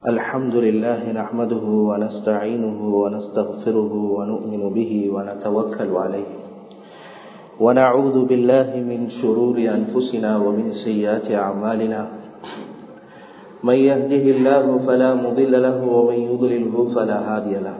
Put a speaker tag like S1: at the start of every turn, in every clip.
S1: الحمد لله نحمده ونستعينه ونستغفره ونؤمن به ونتوكل عليه ونعوذ بالله من شرور أنفسنا ومن سيئات أعمالنا من يهده الله فلا مضل له ومن يضلله فلا هادي له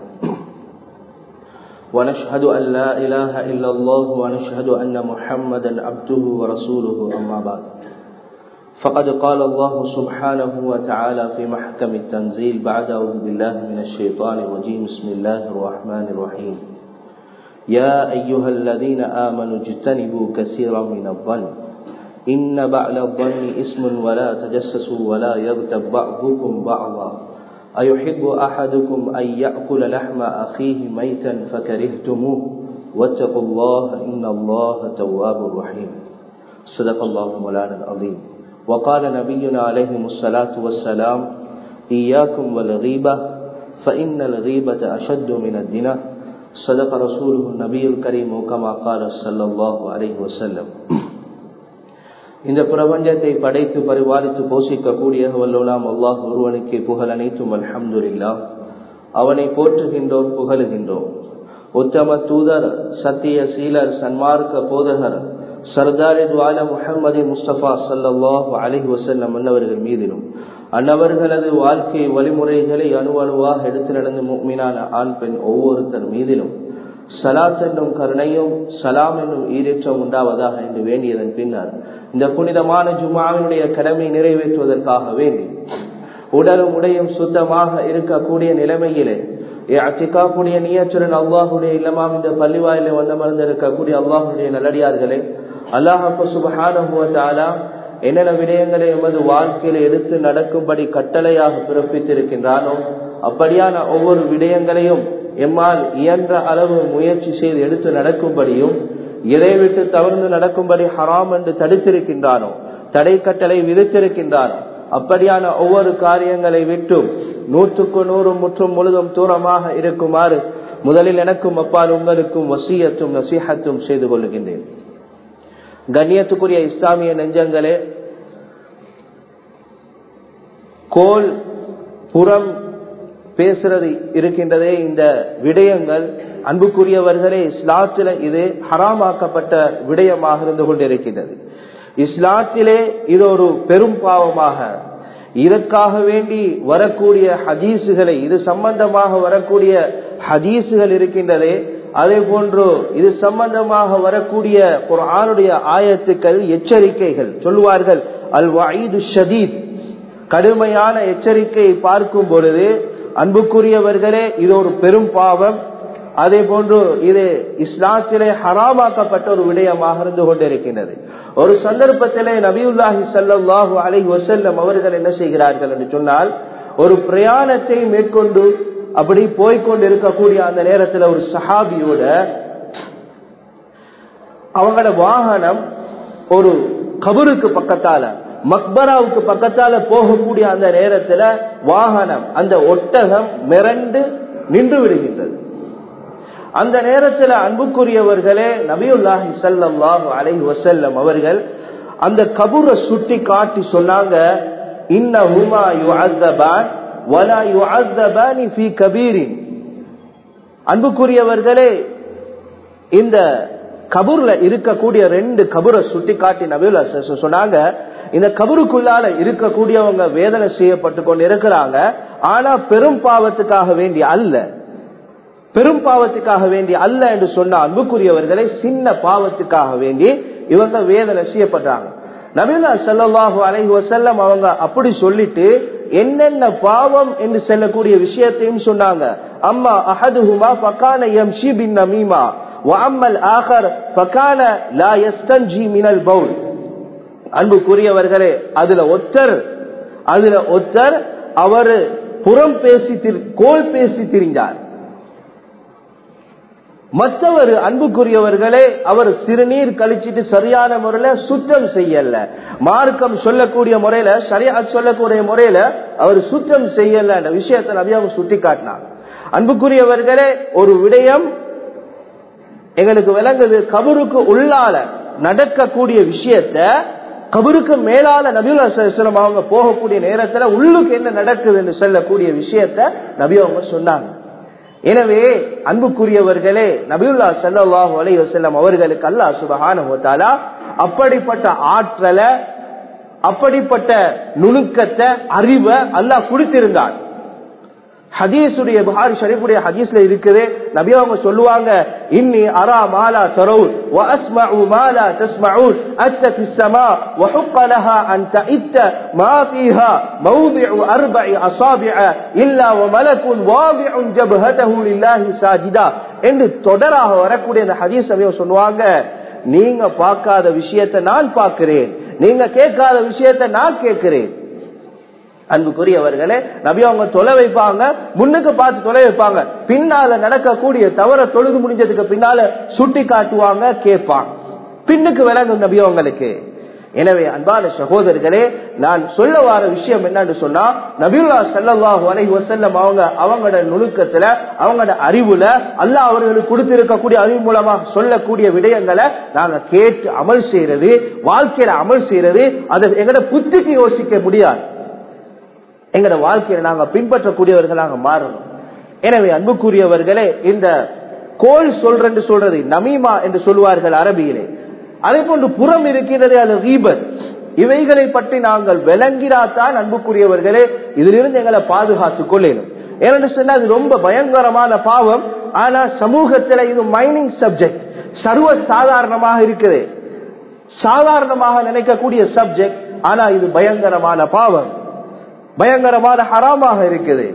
S1: ونشهد أن لا إله إلا الله ونشهد أن محمدا عبده ورسوله أما بعد فقد قال الله سبحانه وتعالى في محكم التنزيل بعد أعوذ بالله من الشيطان الرجيم بسم الله الرحمن الرحيم يا أيها الذين آمنوا اجتنبوا كثيرا من الظن إن بعل الظن اسم ولا تجسسوا ولا يغتب بعضكم بعضا أيحب أحدكم أن يأكل لحم أخيه ميتا فكرهتموه واتقوا الله إن الله تواب رحيم صدق الله مولانا العظيم وقال نبينا عليه الصلاة والسلام إياكم والغيبة فإن الغيبة أشد من الدنا صدق رسوله النبي الكريم كما قال صلى الله عليه وسلم இந்த பிரபஞ்சத்தை படைத்து பரிபாலித்து போஷிக்கக்கூடிய வல்லோலாம் அல்லாஹ் ஒருவனுக்கு புகழ் அனைத்தும் அல்ஹம்துல்லா அவனை போற்றுகின்றோம் புகழுகின்றோம் உத்தம தூதர் சத்திய சீலர் சன்மார்க்க போதகர் சர்தாரி துவால முஹம்மது முஸ்தபா சல்லாஹ் அலஹி வசல்லம் அன்னவர்கள் மீதிலும் அன்னவர்களது வாழ்க்கை வழிமுறைகளை அணு அணுவாக எடுத்து நடந்து மீனான ஆண் பெண் ஒவ்வொருத்தர் மீதிலும் சலாத் என்னும் கருணையும் சலாம் என்னும் ஈரேற்றம் உண்டாவதாக என்று வேண்டியதன் பின்னர் இந்த புனிதமான ஜுமாவினுடைய கடமை நிறைவேற்றுவதற்காக வேண்டி உடலும் உடையும் சுத்தமாக இருக்கக்கூடிய நிலைமையிலே அச்சிக்காக்கூடிய நீயச்சுடன் அல்லாஹுடைய இல்லமாம் இந்த பள்ளிவாயில வந்த மருந்து இருக்கக்கூடிய அல்லாஹுடைய நல்லடியார்களே அல்லாஹு சுபஹானா என்னென்ன விடயங்களை எமது வாழ்க்கையில எடுத்து நடக்கும்படி கட்டளையாக பிறப்பித்திருக்கின்றானோ அப்படியான ஒவ்வொரு விடயங்களையும் எம்மால் இயன்ற அளவு முயற்சி செய்து எடுத்து நடக்கும்படியும் இதை விட்டு தவிர்த்து நடக்கும்படி ஹராம் என்று தடுத்திருக்கின்றானோ தடை கட்டளை விதித்திருக்கின்றானோ அப்படியான ஒவ்வொரு காரியங்களை விட்டும் நூற்றுக்கு நூறு முற்றும் முழுதும் தூரமாக இருக்குமாறு முதலில் எனக்கும் அப்பால் உங்களுக்கும் வசியத்தும் நசீகத்தும் செய்து கொள்கின்றேன் கண்ணியத்துக்குரிய இஸ்லாமிய நெஞ்சங்களே கோல் புறம் பேசுறது இருக்கின்றதே இந்த விடயங்கள் அன்புக்குரியவர்களே இஸ்லாத்தில இது ஹராமாக்கப்பட்ட விடயமாக இருந்து கொண்டிருக்கின்றது இஸ்லாத்திலே இது ஒரு பெரும் பாவமாக இதற்காக வேண்டி வரக்கூடிய ஹதீசுகளை இது சம்பந்தமாக வரக்கூடிய ஹதீசுகள் இருக்கின்றதே அதே போன்று இது சம்பந்தமாக வரக்கூடிய ஒரு ஆணுடைய ஆயத்துக்கள் எச்சரிக்கைகள் சொல்லுவார்கள் அல் வாயிது ஷதீத் கடுமையான எச்சரிக்கையை பார்க்கும் பொழுது அன்புக்குரியவர்களே இது ஒரு பெரும் பாவம் அதே போன்று இது இஸ்லாத்திலே ஹராமாக்கப்பட்ட ஒரு விடயமாக இருந்து கொண்டிருக்கின்றது ஒரு சந்தர்ப்பத்திலே நபியுல்லாஹி சல்லாஹூ அலை வசல்லம் அவர்கள் என்ன செய்கிறார்கள் என்று சொன்னால் ஒரு பிரயாணத்தை மேற்கொண்டு அப்படி போய்கொண்டு இருக்கக்கூடிய அந்த நேரத்தில் ஒரு சஹாபியோட அவங்களோட வாகனம் ஒரு கபருக்கு பக்கத்தால மக்பராவுக்கு பக்கத்தால போகக்கூடிய அந்த நேரத்துல வாகனம் அந்த ஒட்டகம் மிரண்டு நின்று விடுகின்றது அந்த நேரத்தில் அன்புக்குரியவர்களே நபியுல்லாஹி சல்லாஹு அலை வசல்லம் அவர்கள் அந்த கபூரை சுட்டி காட்டி சொன்னாங்க இன்னஹுமா யுஅத்தபான் வலா யுஅத்தபானி ஃபீ கபீரின் அன்புக்குரியவர்களே இந்த கபூர்ல இருக்கக்கூடிய ரெண்டு கபூரை சுட்டி காட்டி நபியுல்லா சொன்னாங்க இந்த கபருக்குள்ளால இருக்கக்கூடியவங்க வேதனை செய்யப்பட்டு கொண்டு இருக்கிறாங்க ஆனா பெரும் பாவத்துக்காக வேண்டி அல்ல பெரும் பாவத்துக்காக வேண்டி அல்ல என்று சொன்ன அன்புக்குரியவர்களை சின்ன பாவத்துக்காக வேண்டி இவங்க வேதனை செய்யப்படுறாங்க நபீலா சல்லாஹூ அலைஹி வசல்லம் அவங்க அப்படி சொல்லிட்டு என்னென்ன பாவம் என்று சொல்லக்கூடிய விஷயத்தையும் சொன்னாங்க அம்மா அஹதுஹுமா ஃபகான யம்ஷி பின் நமீமா வஅம்மல் ஆகர் ஃபகான லா யஸ்தன்ஜி மினல் பவுல் அன்புக்குரியவர்களே அதுல ஒத்தர் அதுல ஒத்தர் அவர் புறம் பேசி கோல் பேசி திரிஞ்சார் மற்றவர் அன்புக்குரியவர்களே அவர் சிறுநீர் கழிச்சிட்டு சரியான முறையில சுத்தம் செய்யல மார்க்கம் சொல்லக்கூடிய முறையில சரியா சொல்லக்கூடிய முறையில அவர் சுத்தம் செய்யல என்ற விஷயத்தை நபியாவும் சுட்டி காட்டினார் அன்புக்குரியவர்களே ஒரு விடயம் எங்களுக்கு விளங்குது கபருக்கு உள்ளால நடக்கக்கூடிய விஷயத்த கபருக்கு மேலால நபியுல்லாம் அவங்க போகக்கூடிய நேரத்துல உள்ளுக்கு என்ன நடக்குதுன்னு சொல்லக்கூடிய விஷயத்த நபி அவங்க சொன்னாங்க எனவே அன்புக்குரியவர்களே நபியுல்லா சல்லாஹூ அலை வசல்லம் அவர்களுக்கு அல்லா சுபஹான அப்படிப்பட்ட ஆற்றலை அப்படிப்பட்ட நுணுக்கத்தை அறிவை அல்லாஹ் கொடுத்திருந்தான் ஹதீஸுடைய புகாரி ஷரீஃபுடைய ஹதீஸ்ல இருக்குது நபி அவங்க சொல்லுவாங்க இன்னி அரா மாலா தரவுன் واسمع ما لا تسمعون اتى في السماء وحق لها ان تئت ما فيها موضع اربع اصابع الا وملك واضع جبهته لله ساجدا என்று தொடராக வரக்கூடிய அந்த ஹதீஸ் நபி சொல்லுவாங்க நீங்க பார்க்காத விஷயத்தை நான் பார்க்கிறேன் நீங்க கேட்காத விஷயத்தை நான் கேட்கிறேன் அன்புக்குரியவர்களே நபி அவங்க தொலை வைப்பாங்க முன்னுக்கு பார்த்து தொலை வைப்பாங்க பின்னால நடக்கக்கூடிய தவற தொழுது முடிஞ்சதுக்கு பின்னால சுட்டி காட்டுவாங்க கேட்பாங்க பின்னுக்கு விளங்கும் நபி அவங்களுக்கு எனவே அன்பான சகோதரர்களே நான் சொல்ல வர விஷயம் என்னன்னு சொன்னா நபியுல்லா சல்லாஹூ அலைஹி வசல்லம் அவங்க அவங்களோட நுணுக்கத்துல அவங்களோட அறிவுல அல்லாஹ் அவர்களுக்கு கொடுத்திருக்கக்கூடிய அறிவு மூலமா சொல்லக்கூடிய விடயங்களை நாங்க கேட்டு அமல் செய்யறது வாழ்க்கையில அமல் செய்யறது அதை எங்கட புத்திக்கு யோசிக்க முடியாது எங்கட வாழ்க்கையில நாங்க பின்பற்றக்கூடியவர்களாக மாறணும் எனவே அன்புக்குரியவர்களே இந்த கோல் சொல்றேன்னு சொல்றது நமீமா என்று சொல்வார்கள் அரபியிலே அதே போன்று புறம் இருக்கிறது அது ரீபத் இவைகளை பற்றி நாங்கள் விளங்கினாத்தான் அன்புக்குரியவர்களே இதிலிருந்து எங்களை பாதுகாத்துக் கொள்ளணும் ஏனென்று சொன்னா அது ரொம்ப பயங்கரமான பாவம் ஆனா சமூகத்துல இது மைனிங் சப்ஜெக்ட் சர்வ சாதாரணமாக இருக்குது சாதாரணமாக நினைக்கக்கூடிய சப்ஜெக்ட் ஆனா இது பயங்கரமான பாவம் பயங்கரமான ஹராமாக இருக்குது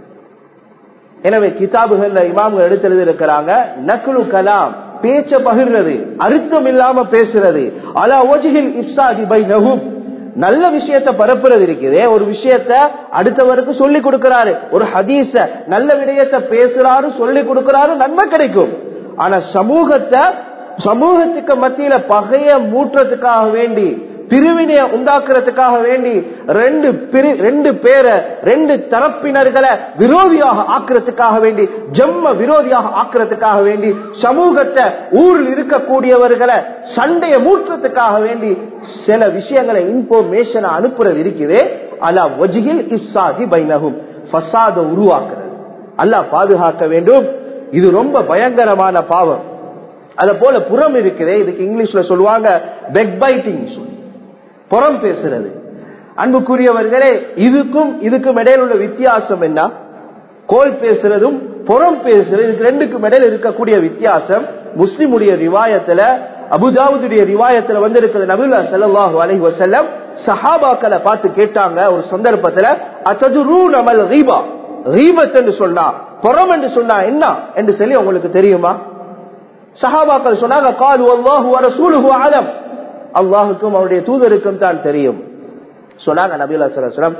S1: எனவே கிதாபுகள்ல இமாம்கள் எடுத்து இருக்கிறாங்க நக்குலு கலாம் பேச்ச பகிர்றது அர்த்தம் இல்லாம பேசுறது அலா ஒஜிகில் இப்சாதி பை நகும் நல்ல விஷயத்த பரப்புறது இருக்குது ஒரு விஷயத்த அடுத்தவருக்கு சொல்லி கொடுக்கிறாரு ஒரு ஹதீஸ நல்ல விடயத்தை பேசுறாரு சொல்லி கொடுக்கிறாரு நன்மை கிடைக்கும் ஆனா சமூகத்தை சமூகத்துக்கு மத்தியில பகைய மூட்டுறதுக்காக வேண்டி பிரிவினைய உண்டாக்குறதுக்காக வேண்டி ரெண்டு பிரி ரெண்டு பேரை ரெண்டு தரப்பினர்களை விரோதியாக ஆக்குறதுக்காக வேண்டி ஜம்ம விரோதியாக ஆக்குறதுக்காக வேண்டி சமூகத்தை ஊரில் இருக்கக்கூடியவர்களை சண்டைய மூட்டுறதுக்காக வேண்டி சில விஷயங்களை இன்ஃபர்மேஷனை அனுப்புறது இருக்குது அல்லா ஒஜிகில் இஸ்ஸாதி பைனகும் ஃபசாத உருவாக்குறது அல்லாஹ் பாதுகாக்க வேண்டும் இது ரொம்ப பயங்கரமான பாவம் அத போல புறம் இருக்குது இதுக்கு இங்கிலீஷ்ல சொல்லுவாங்க பெக் பைட்டிங் சொல்லி புறம் பேசுறது அன்புக்குரியவர்களே இதுக்கும் இதுக்கும் இடையில உள்ள வித்தியாசம் என்ன கோல் பேசுறதும் புறம் பேசுறது இதுக்கு ரெண்டுக்கும் இடையில இருக்கக்கூடிய வித்தியாசம் முஸ்லிமுடைய ரிவாயத்துல அபுதாவுடைய ரிவாயத்துல வந்து இருக்கிற நபில்லா சல்லாஹு அலஹி வசல்லம் சஹாபாக்களை பார்த்து கேட்டாங்க ஒரு சந்தர்ப்பத்துல அத்தது ரூ நமல் ரீபா ரீபத் என்று சொன்னா புறம் என்று சொன்னா என்ன என்று சொல்லி உங்களுக்கு தெரியுமா சஹாபாக்கள் சொன்னாங்க கால் அல்லாஹு ரசூலுஹு ஆலம் அல்லாஹுக்கும் அவருடைய தூதருக்கும் தான் தெரியும் சொன்னாங்க நபிலா சலம்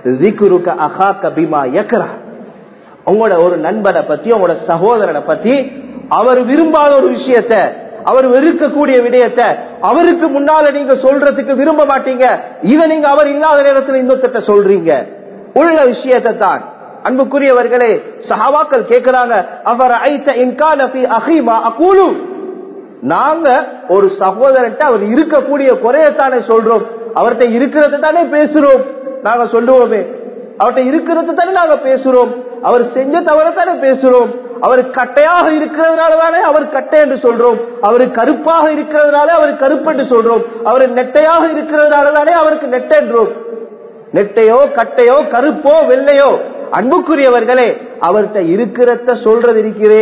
S1: உங்களோட ஒரு நண்பனை பத்தி உங்களோட சகோதரனை பத்தி அவர் விரும்பாத ஒரு விஷயத்த அவர் வெறுக்கக்கூடிய விடயத்தை அவருக்கு முன்னால நீங்க சொல்றதுக்கு விரும்ப மாட்டீங்க இதை நீங்க அவர் இல்லாத நேரத்தில் இன்னொருத்த சொல்றீங்க உள்ள விஷயத்தை தான் அன்புக்குரியவர்களே சஹாவாக்கள் கேட்கிறாங்க அவர் ஐத்த இன்கான அஹிமா அகூலு நாங்க ஒரு சகோதரன்ட்ட அவர் இருக்கக்கூடிய குறையத்தானே சொல்றோம் அவர்கிட்ட இருக்கிறத தானே பேசுறோம் நாங்க சொல்லுவோமே அவர்கிட்ட இருக்கிறத தானே நாங்க பேசுறோம் அவர் செஞ்ச தவறத்தானே பேசுறோம் அவர் கட்டையாக இருக்கிறதுனால தானே அவர் கட்டை என்று சொல்றோம் அவர் கருப்பாக இருக்கிறதுனால அவர் கருப்பு என்று சொல்றோம் அவர் நெட்டையாக இருக்கிறதுனால தானே அவருக்கு நெட்டென்றோம் நெட்டையோ கட்டையோ கருப்போ வெள்ளையோ அன்புக்குரியவர்களே அவர்கிட்ட இருக்கிறத சொல்றது இருக்கிறே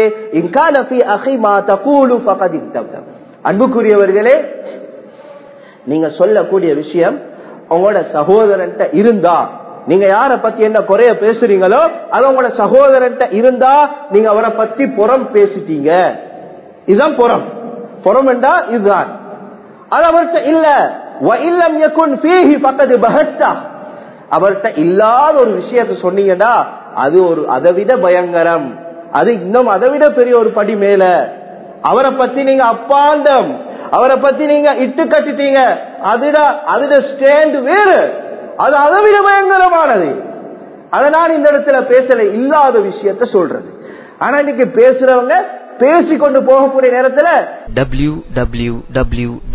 S1: அன்புக்குரியவர்களே நீங்க சொல்லக்கூடிய விஷயம் உங்களோட சகோதரன்ட்ட இருந்தா நீங்க யார பத்தி என்ன குறைய பேசுறீங்களோ அது உங்களோட சகோதரன்ட்ட இருந்தா நீங்க அவரை பத்தி புறம் பேசிட்டீங்க இதுதான் புறம் புறம் என்றா இதுதான் அது அவர்கிட்ட இல்ல இல்லம் யக்குன் பீஹி பக்கத்து பகட்டா அவர்கிட்ட இல்லாத ஒரு விஷயத்த சொன்னீங்கன்னா அது ஒரு அதை விட பயங்கரம் அது இன்னும் அதை விட பெரிய ஒரு படி மேல அவரை பத்தி நீங்க அப்பாண்டம் அவரை பத்தி நீங்க இட்டு கட்டிட்டீங்க அதுட அதுட ஸ்டேண்ட் வேறு அது அதை விட பயங்கரமானது அதனால் இந்த இடத்துல பேசல இல்லாத விஷயத்த சொல்றது ஆனா இன்னைக்கு பேசுறவங்க பேசிக்கொண்டு போகக்கூடிய நேரத்துல
S2: www.acmyc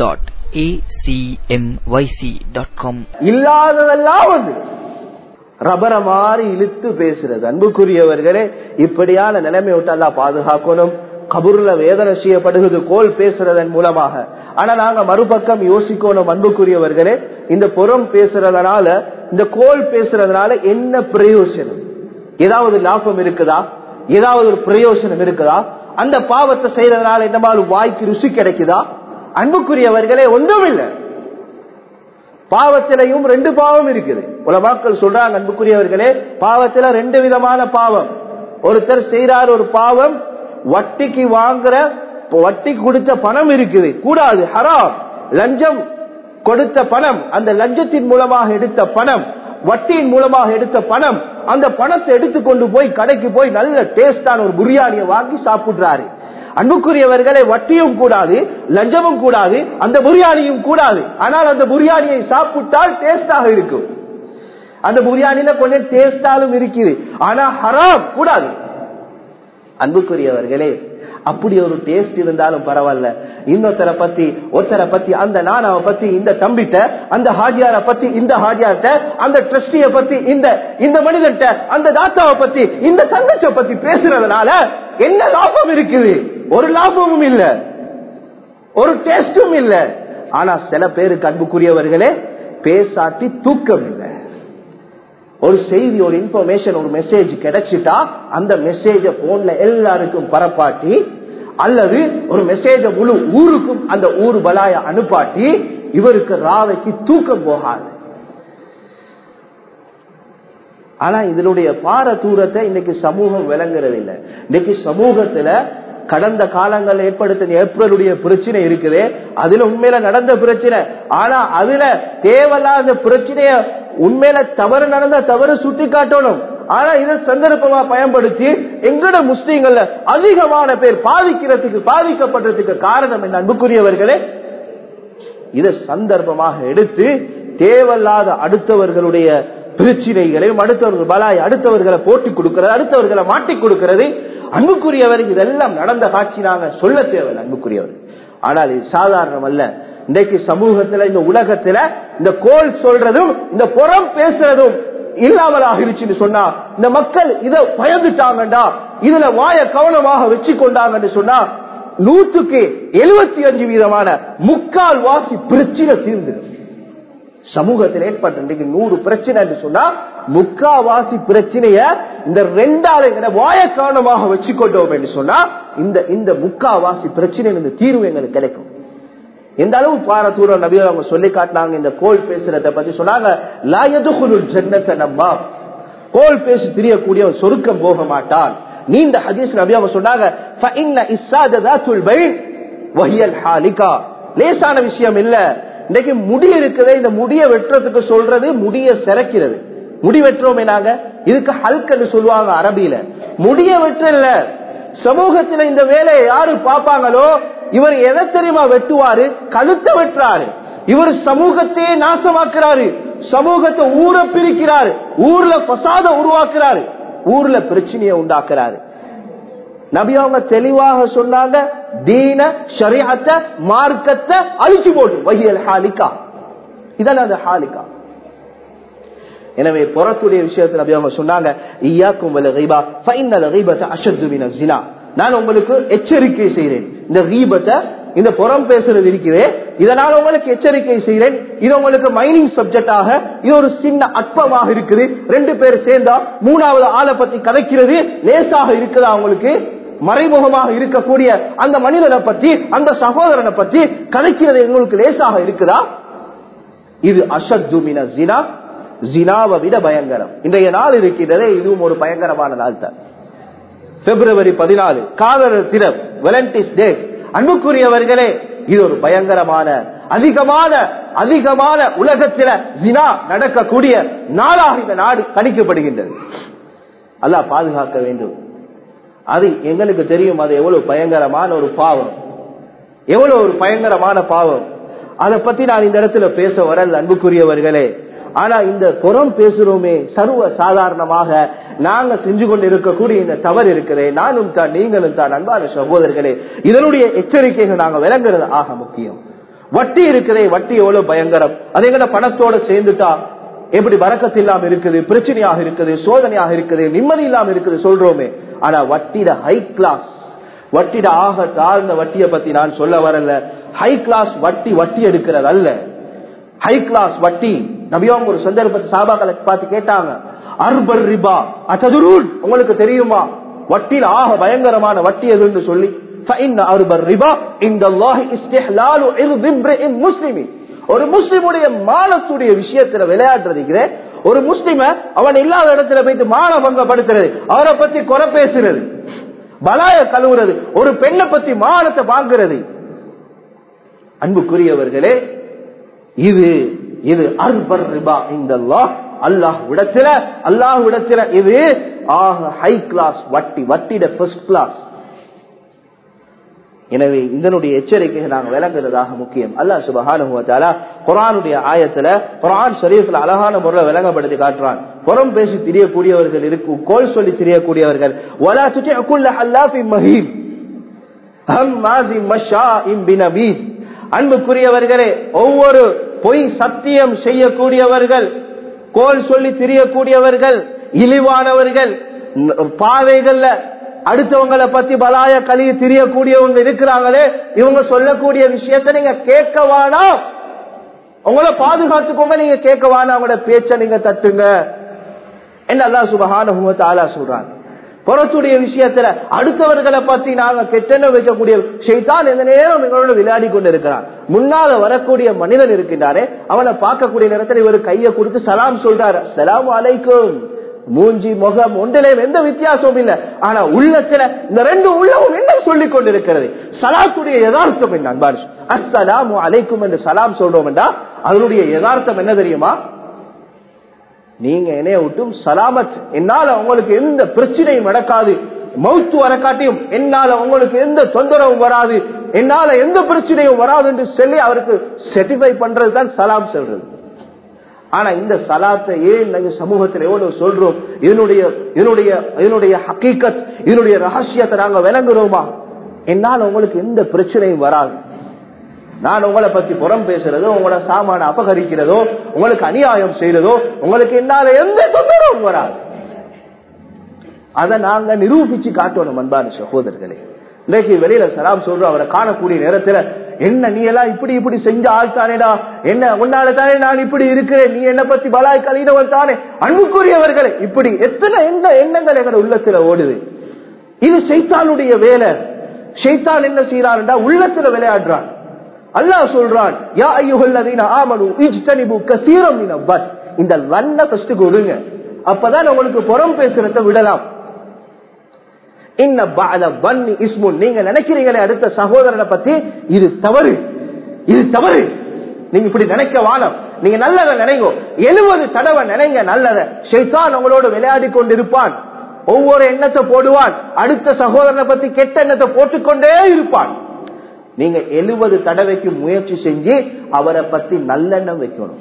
S2: acmyc.com
S1: இல்லாததெல்லாம் வந்து ரபர மாதிரி இழுத்து பேசுறது அன்புக்குரியவர்களே இப்படியான நிலைமை விட்டு அல்லா பாதுகாக்கணும் கபூர்ல வேதனை செய்யப்படுகிறது கோல் பேசுறதன் மூலமாக ஆனா நாங்க மறுபக்கம் யோசிக்கணும் அன்புக்குரியவர்களே இந்த புறம் பேசுறதுனால இந்த கோல் பேசுறதுனால என்ன பிரயோஜனம் ஏதாவது லாபம் இருக்குதா ஏதாவது ஒரு பிரயோஜனம் இருக்குதா அந்த பாவத்தை செய்யறதுனால என்னமாலும் வாய்க்கு ருசி கிடைக்குதா அன்புக்குரியவர்களே ஒன்றும் இல்லை பாவத்திலையும் ரெண்டு பாவம் இருக்குது உலமாக்கள் சொல்றாங்க அன்புக்குரியவர்களே பாவத்துல ரெண்டு விதமான பாவம் ஒருத்தர் செய்யறார் ஒரு பாவம் வட்டிக்கு வாங்குற வட்டி கொடுத்த பணம் இருக்குது கூடாது ஹராம் லஞ்சம் கொடுத்த பணம் அந்த லஞ்சத்தின் மூலமாக எடுத்த பணம் வட்டியின் மூலமாக எடுத்த பணம் அந்த பணத்தை எடுத்துக்கொண்டு போய் கடைக்கு போய் நல்ல டேஸ்டான ஒரு பிரியாணியை வாங்கி சாப்பிடுறாரு அன்புக்குரியவர்களை வட்டியும் கூடாது லஞ்சமும் கூடாது அந்த பிரியாணியும் கூடாது ஆனால் அந்த பிரியாணியை சாப்பிட்டால் டேஸ்டாக இருக்கும் அந்த பிரியாணியில கொஞ்சம் டேஸ்டாலும் இருக்குது ஆனா ஹராம் கூடாது அன்புக்குரியவர்களே அப்படி ஒரு டேஸ்ட் இருந்தாலும் பரவாயில்ல இன்னொருத்தரை பத்தி ஒருத்தரை பத்தி அந்த நானாவை பத்தி இந்த தம்பிட்ட அந்த ஹாஜியார பத்தி இந்த ஹாஜியார்ட்ட அந்த ட்ரஸ்டிய பத்தி இந்த இந்த மனிதன்ட்ட அந்த தாத்தாவை பத்தி இந்த தங்கச்ச பத்தி பேசுறதுனால என்ன லாபம் இருக்குது ஒரு லாபமும் இல்ல ஒரு டேஸ்டும் இல்ல ஆனா சில பேருக்கு அன்புக்குரியவர்களே பேசாட்டி தூக்கம் இல்லை ஒரு செய்தி ஒரு இன்ஃபர்மேஷன் ஒரு மெசேஜ் கிடைச்சிட்டா அந்த மெசேஜ போன்ல எல்லாருக்கும் பரப்பாட்டி அல்லது ஒரு மெசேஜ முழு ஊருக்கும் அந்த ஊர் பலாய அனுப்பாட்டி இவருக்கு ராவைக்கு தூக்கம் போகாது ஆனா இதனுடைய பார தூரத்தை இன்னைக்கு சமூகம் விளங்குறது இல்லை இன்னைக்கு சமூகத்துல கடந்த காலங்கள் ஏற்படுத்தின ஏப்ரலுடைய பிரச்சனை இருக்குது அதுல உண்மையில நடந்த பிரச்சனை ஆனா அதுல தேவையில்லாத பிரச்சனைய உண்மையில தவறு நடந்த தவறு சுட்டி காட்டணும் ஆனா இதை சந்தர்ப்பமா பயன்படுத்தி எங்கட முஸ்லீம்கள்ல அதிகமான பேர் பாதிக்கிறதுக்கு பாதிக்கப்பட்டதுக்கு காரணம் என்ன அன்புக்குரியவர்களே இதை சந்தர்ப்பமாக எடுத்து தேவையில்லாத அடுத்தவர்களுடைய பிரச்சனைகளையும் அடுத்தவர்கள் பலாய் அடுத்தவர்களை போட்டி கொடுக்கிறது அடுத்தவர்களை மாட்டி கொடுக்கிறது அன்புக்குரியவர் இதெல்லாம் நடந்த காட்சி நாங்க சொல்ல தேவையில்லை அன்புக்குரியவர் ஆனால் இது சாதாரணம் அல்ல இன்றைக்கு சமூகத்துல இந்த உலகத்துல இந்த கோல் சொல்றதும் இந்த புறம் பேசுறதும் இல்லாமல் ஆகிருச்சுன்னு சொன்னா இந்த மக்கள் இத பயந்துட்டாங்கடா இதுல வாய கவனமாக வச்சு கொண்டாங்கன்னு சொன்னா நூற்றுக்கு எழுபத்தி அஞ்சு வீதமான முக்கால் வாசி பிரச்சனை தீர்ந்துடும் சமூகத்தில் ஏற்பட்ட இன்றைக்கு நூறு பிரச்சனை என்று சொன்னா முக்காவாசி பிரச்சனைய இந்த ரெண்டாவது வாய காரணமாக வச்சுக்கொண்டோம் என்று சொன்னா இந்த இந்த முக்காவாசி பிரச்சனை இந்த தீர்வு எங்களுக்கு கிடைக்கும் எந்த அளவு பார தூரம் நபி அவங்க சொல்லி காட்டினாங்க இந்த கோல் பேசுறத பத்தி சொன்னாங்க லாயதுகுலுல் ஜன்னத்தை நம்மா கோல் பேசி தெரியக்கூடிய சொருக்கம் போக மாட்டான் நீண்ட ஹதீஸ் நபி அவங்க சொன்னாங்க லேசான விஷயம் இல்ல இன்னைக்கு முடி இருக்குது இந்த முடிய வெட்டுறதுக்கு சொல்றது முடிய சிறக்கிறது முடி வெட்டுறோமே நாங்க இதுக்கு ஹல்கன்னு சொல்லுவாங்க அரபியில முடிய வெட்டல சமூகத்துல இந்த வேலையை யாரு பாப்பாங்களோ இவர் எதை தெரியுமா வெட்டுவாரு கழுத்தை வெட்டுறாரு இவர் சமூகத்தையே நாசமாக்குறாரு சமூகத்தை ஊரை பிரிக்கிறாரு ஊர்ல பசாத உருவாக்குறாரு ஊர்ல பிரச்சனையை உண்டாக்குறாரு நபி அவங்க தெளிவாக சொன்னாங்க தீன ஷரியத்தை மார்க்கத்தை அழிச்சு போட்டு வகியல் ஹாலிகா இதான் அந்த ஹாலிகா எனவே புறத்துடைய விஷயத்தில் நபி அவங்க சொன்னாங்க ஈயாக்கும் வல கைபா ஃபைனல் கைபத்தை அஷத்து மின ஜினா நான் உங்களுக்கு எச்சரிக்கை செய்கிறேன் இந்த கீபத்தை இந்த புறம் பேசுறது இருக்கிறே இதனால் உங்களுக்கு எச்சரிக்கை செய்கிறேன் இது உங்களுக்கு மைனிங் சப்ஜெக்டாக இது ஒரு சின்ன அற்பமாக இருக்குது ரெண்டு பேர் சேர்ந்தா மூணாவது ஆளை பத்தி கதைக்கிறது லேசாக இருக்குதா உங்களுக்கு மறைமுகமாக இருக்கக்கூடிய அந்த மனிதனை பற்றி அந்த சகோதரனை பற்றி கதைக்கிறது எங்களுக்கு லேசாக இருக்குதா இது அஷத்துமின ஜினா ஜினாவை விட பயங்கரம் இன்றைய நாள் இருக்கிறதே இதுவும் ஒரு பயங்கரமான நாள் தான் பிப்ரவரி பதினாலு காதலர் தினம் வெலண்டிஸ் டே அன்புக்குரியவர்களே இது ஒரு பயங்கரமான அதிகமான அதிகமான உலகத்தில ஜினா நடக்கக்கூடிய நாளாக இந்த நாடு கணிக்கப்படுகின்றது அல்லாஹ் பாதுகாக்க வேண்டும் அது எங்களுக்கு தெரியும் அது எவ்வளவு பயங்கரமான ஒரு பாவம் எவ்வளவு ஒரு பயங்கரமான பாவம் அதை பத்தி நான் இந்த இடத்துல பேச வரல அன்புக்குரியவர்களே ஆனா இந்த புறம் பேசுறோமே சர்வ சாதாரணமாக நாங்க செஞ்சு கொண்டு இருக்கக்கூடிய இந்த தவறு இருக்கிறே நானும் தான் நீங்களும் தான் அன்பான சகோதரர்களே இதனுடைய எச்சரிக்கைகள் நாங்க விளங்குறது ஆக முக்கியம் வட்டி இருக்குதே வட்டி எவ்வளவு பயங்கரம் அது எங்கட பணத்தோட சேர்ந்துட்டா எப்படி வரக்கத்து இல்லாம இருக்குது பிரச்சனையாக இருக்குது சோதனையாக இருக்குது நிம்மதி இல்லாம இருக்குது சொல்றோமே ஆனா வட்டிட ஹை கிளாஸ் வட்டிட ஆக தாழ்ந்த வட்டியை பத்தி நான் சொல்ல வரல ஹை கிளாஸ் வட்டி வட்டி எடுக்கிறது அல்ல ஹை கிளாஸ் வட்டி நபியாவும் ஒரு சந்தர்ப்பத்தை சாபாக்களை பார்த்து கேட்டாங்க அர்பர் ரிபா அச்சதுரூல் உங்களுக்கு தெரியுமா வட்டியில் ஆக பயங்கரமான வட்டி எதுன்னு சொல்லி فإن أرب الربا عند الله استحلال عرض امرئ مسلم ஒரு முஸ்லிமுடைய மானத்துடைய விஷயத்துல விளையாடுறதுக்கு ஒரு முஸ்லிம அவன் இல்லாத இடத்துல போயிட்டு மான பங்கப்படுத்துறது அவரை பத்தி குறை பேசுறது பலாய கழுவுறது ஒரு பெண்ணை பத்தி மானத்தை வாங்குறது அன்புக்குரியவர்களே இது இது அர்பர் ரிபா இந்த அல்லாஹ் விடத்துல அல்லாஹ் விடத்துல இது ஆக ஹை கிளாஸ் வட்டி வட்டிட ஃபர்ஸ்ட் கிளாஸ் எனவே இதனுடைய எச்சரிக்கையை நாங்கள் விளங்குறதாக முக்கியம் அல்லாஹ் சுபஹானுவத்தாலா குரானுடைய ஆயத்துல குரான் ஷரீஃப்ல அழகான முறையில் விளங்கப்படுத்தி காட்டுறான் புறம் பேசி தெரியக்கூடியவர்கள் இருக்கும் கோல் சொல்லி தெரியக்கூடியவர்கள் வலா சுற்றி அக்குள்ள அல்லாஃபி மஹீம் அன்புக்குரியவர்களே ஒவ்வொரு பொய் சத்தியம் செய்யக்கூடியவர்கள் கோல் சொல்லி தெரியக்கூடியவர்கள் இழிவானவர்கள் பாதைகள்ல அடுத்தவங்களை பத்தி பலாய கழிய தெரியக்கூடியவங்க இருக்கிறாங்களே இவங்க சொல்லக்கூடிய விஷயத்த நீங்க கேட்க வேணாம் உங்களை பாதுகாத்துக்கோங்க நீங்க கேட்க வேணாம் அவங்களோட பேச்ச நீங்க தட்டுங்க என்ன அல்லா சுபகான ஆலா சொல்றாங்க புறத்துடைய விஷயத்துல அடுத்தவர்களை பத்தி நாங்க கெட்டெண்ண வைக்கக்கூடிய ஷெய்தான் எந்த நேரம் எங்களோட விளையாடி கொண்டு இருக்கிறான் முன்னால வரக்கூடிய மனிதன் இருக்கின்றாரே அவனை பார்க்கக்கூடிய நேரத்தில் இவர் கையை கொடுத்து சலாம் சொல்றாரு சலாம் அலைக்கும் மூஞ்சி முகம் ஒன்றிலே எந்த வித்தியாசமும் இல்லை ஆனா உள்ளத்துல இந்த ரெண்டு உள்ளமும் என்ன சொல்லிக் கொண்டிருக்கிறது சலாத்துடைய யதார்த்தம் என்ன அன்பாரு அஸ்ஸலாமு அலைக்கும் என்று சலாம் சொல்றோம் என்றா அதனுடைய யதார்த்தம் என்ன தெரியுமா நீங்க என்னைய விட்டும் சலாமத் என்னால உங்களுக்கு எந்த பிரச்சனையும் நடக்காது மௌத்து வரக்காட்டியும் என்னால உங்களுக்கு எந்த தொந்தரவும் வராது என்னால எந்த பிரச்சனையும் வராது என்று சொல்லி அவருக்கு செட்டிஃபை பண்றதுதான் சலாம் சொல்றது ஆனா இந்த சலாத்தை ஏன் நாங்க சமூகத்தில் எவ்வளவு சொல்றோம் இதனுடைய இதனுடைய இதனுடைய ஹக்கீக்கத் இதனுடைய ரகசியத்தை நாங்க விளங்குறோமா என்னால் உங்களுக்கு எந்த பிரச்சனையும் வராது நான் உங்களை பத்தி புறம் பேசுறதோ உங்களோட சாமான அபகரிக்கிறதோ உங்களுக்கு அநியாயம் செய்யறதோ உங்களுக்கு என்னால எந்த தொந்தரவும் வராது அதை நாங்க நிரூபிச்சு காட்டணும் அன்பான சகோதரர்களே இன்றைக்கு வெளியில சலாம் சொல்றோம் அவரை காணக்கூடிய நேரத்துல என்ன நீ எல்லாம் இப்படி இப்படி செஞ்ச ஆள் தானேடா என்ன உன்னால தானே நான் இப்படி இருக்கிறேன் நீ என்ன பத்தி பலாய் கழினவர் தானே அன்புக்குரியவர்களே இப்படி எத்தனை எந்த எண்ணங்கள் எங்க உள்ளத்துல ஓடுது இது சைத்தானுடைய வேலை சைத்தான் என்ன செய்யறான்டா உள்ளத்துல விளையாடுறான் அல்லாஹ் சொல்றான் யா ஐயுகல்லதீன ஆமனு இஜ்தனிபு கசீரம் மின பத் இந்த வண்ண ஃபர்ஸ்ட் கொடுங்க அப்பதான் உங்களுக்கு புறம் பேசுறத விடலாம் இன்ன பால வன்னி இஸ்முன் நீங்க நினைக்கிறீங்களே அடுத்த சகோதரனை பத்தி இது தவறு இது தவறு நீங்க இப்படி நினைக்க வானம் நீங்க நல்லத நினைங்க எழுபது தடவை நினைங்க நல்லத ஷைத்தான் உங்களோட விளையாடி கொண்டிருப்பான் ஒவ்வொரு எண்ணத்தை போடுவான் அடுத்த சகோதரனை பத்தி கெட்ட எண்ணத்தை போட்டுக்கொண்டே இருப்பான் நீங்க எழுபது தடவைக்கு முயற்சி செஞ்சு அவரை பத்தி நல்லெண்ணம் வைக்கணும்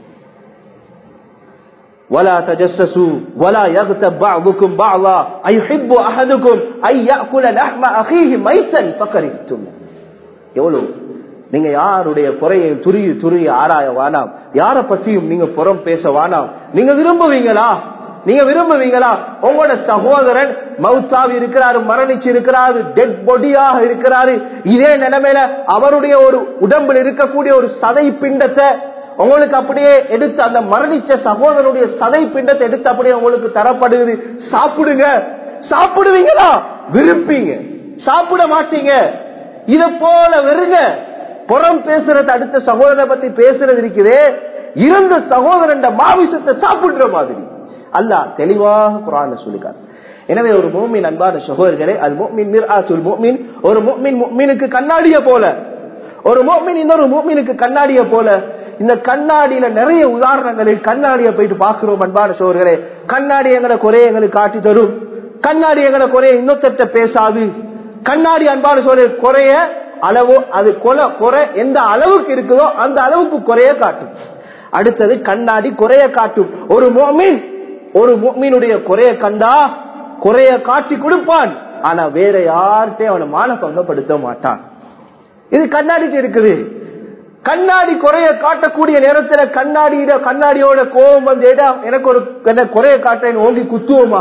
S1: ولا تجسسوا ولا يغتب بعضكم بعضا ايحب احدكم ان ياكل لحم اخيه ميتا فكرهتم எவ்வளவு நீங்க யாருடைய குறையை துருகி துருகி ஆராய வானாம் யார பத்தியும் நீங்க புறம் பேச வானாம் நீங்க விரும்புவீங்களா நீங்க விரும்புவீங்களா உங்களோட சகோதரன் மவுத்தாவி இருக்கிறாரு மரணிச்சு இருக்கிறாரு டெட் பொடியாக இருக்கிறாரு இதே நிலைமையில அவருடைய ஒரு உடம்பில் இருக்கக்கூடிய ஒரு சதை பிண்டத்தை உங்களுக்கு அப்படியே எடுத்து அந்த மரணிச்ச சகோதரனுடைய சதை பிண்டத்தை எடுத்து அப்படியே உங்களுக்கு தரப்படுகிறது சாப்பிடுங்க சாப்பிடுவீங்களா விருப்பீங்க சாப்பிட மாட்டீங்க இத போல வெறுங்க புறம் பேசுறது அடுத்த சகோதரனை பத்தி பேசுறது இருக்குதே இருந்த சகோதரன் மாவிசத்தை சாப்பிடுற மாதிரி அல்லாஹ் தெளிவாக குரான் சொல்லிக்கார் எனவே ஒரு மோமின் அன்பான சகோதரர்களே அது மோமின் மிர்ஆத்துல் மோமின் ஒரு மோமின் மோமினுக்கு கண்ணாடிய போல ஒரு மோமின் இன்னொரு மோமினுக்கு கண்ணாடிய போல இந்த கண்ணாடியில நிறைய உதாரணங்களில் கண்ணாடிய போயிட்டு பாக்குறோம் அன்பான சோர்களே கண்ணாடி எங்களை குறைய எங்களுக்கு காட்டி தரும் கண்ணாடி எங்களை குறைய இன்னொருத்த பேசாது கண்ணாடி அன்பான சோழ குறைய அளவு அது கொலை குறை எந்த அளவுக்கு இருக்குதோ அந்த அளவுக்கு குறைய காட்டும் அடுத்தது கண்ணாடி குறைய காட்டும் ஒரு மோமின் ஒரு மோமினுடைய குறைய கண்டா குறைய காட்டி கொடுப்பான் ஆனா வேற யார்கிட்டையும் அவனை மான பங்கப்படுத்த மாட்டான் இது கண்ணாடிக்கு இருக்குது கண்ணாடி குறைய காட்டக்கூடிய நேரத்துல கண்ணாடியிட கண்ணாடியோட கோபம் வந்து ஏடா எனக்கு ஒரு என்ன குறைய காட்ட ஓங்கி குத்துவோமா